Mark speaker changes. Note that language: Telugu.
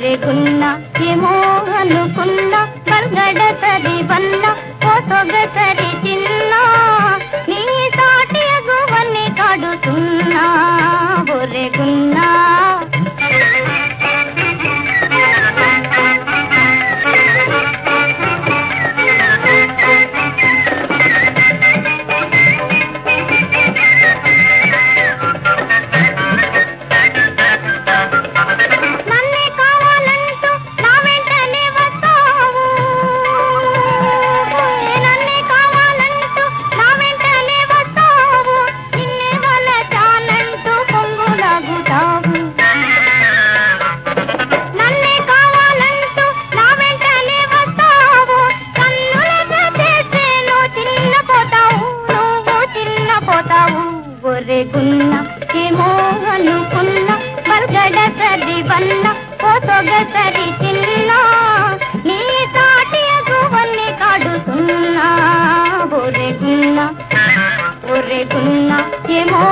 Speaker 1: ఒరెగున్నా ఏమో అనుకున్నా కర్గడ సరి వన్న ఓ సొగసరి చిన్న నీ సాటి ఎగువని కాడుతున్నా ఒరెగున్నా నన్నే కావాలంటూ నా వెంటనే వస్తావు నన్నే కావాలంటూ నా వెంటనే వస్తావు నిన్నే వలచానంటూ పొంగులాగుతావు నన్నే కావాలంటూ నా వెంటనే వస్తావు కన్నులగా చేసేను చిన్నపోతావు నువ్వు చిన్నపోతావు ఒరెగున్న ఏమో అనుకున్నా మర్గడ సరి వన్న ఓ సొగసరి చిన్న నీ సాటి ఎగువన్ని కాడుతున్నా ఒరెగున్న ఒరెగున్న ఏమో